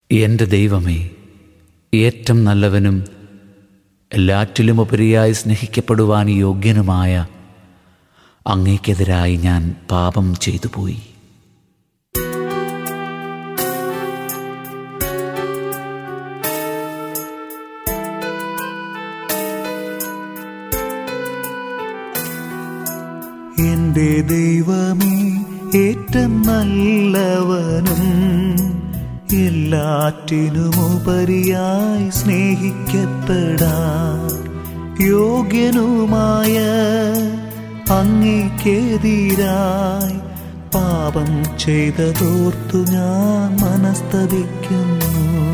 എൻ്റെ ദൈവമേ ഏറ്റവും നല്ലവനും എല്ലാറ്റിലുമുപരിയായി സ്നേഹിക്കപ്പെടുവാൻ യോഗ്യനുമായ അങ്ങേക്കെതിരായി ഞാൻ പാപം ചെയ്തു പോയി എന്റെ ദൈവമേ ഏറ്റവും നല്ലവനും എല്ലാറ്റിനുമുപരിയായി സ്നേഹിക്കപ്പെടാൻ യോഗ്യനുമായ അങ്ങേക്കെതിരായി പാപം ചെയ്തതോർത്തു ഞാൻ മനസ്തപിക്കുന്നു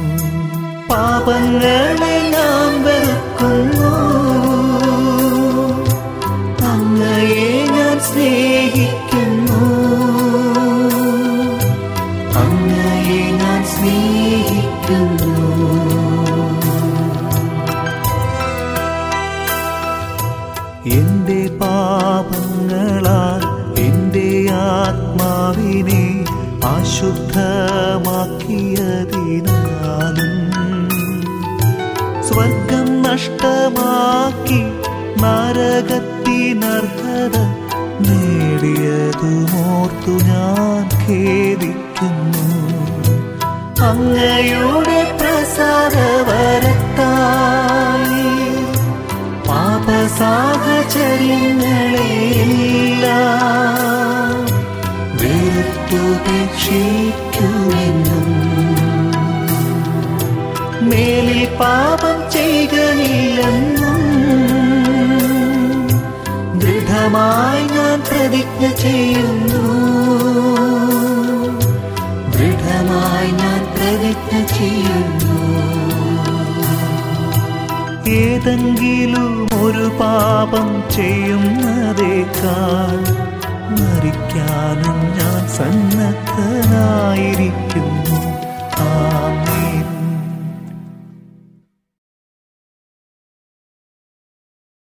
പാപങ്ങളെ ഞാൻ വെറുക്കുന്നു അങ്ങയെ ഞാൻ സ്നേഹിക്കുന്നു അങ്ങയെ ഞാൻ സ്നേഹിക്കുന്നു എന്റെ പാപങ്ങളാൽ എന്റെ ആത്മാവിനെ അശുദ്ധമാക്കിയതിനാലും സ്വർഗം നഷ്ടമാക്കി നരകത്തിനർഹത നേടിയതുമോർത്തു ഞാൻ ഖേദിക്കുന്നു അങ്ങയുടെ പ്രസാദവരത്തായി പാപസാഹചര്യങ്ങളെല്ലാം വെറുത്തുപേക്ഷിക്കുമെന്നും മേലിൽ പാപം ചെയ്യുകയില്ലെന്നും ദൃഢമായി ഞാൻ പ്രതിജ്ഞ ചെയ്യുന്നു ദൃഢമായി ഞാൻ പ്രതിജ്ഞ ചെയ്യുന്നു ഏതെങ്കിലും ഒരു പാപം ചെയ്യുന്നതേക്കാൾ മരിക്കാനും ഞാൻ സന്നദ്ധനായിരിക്കുന്നു ആ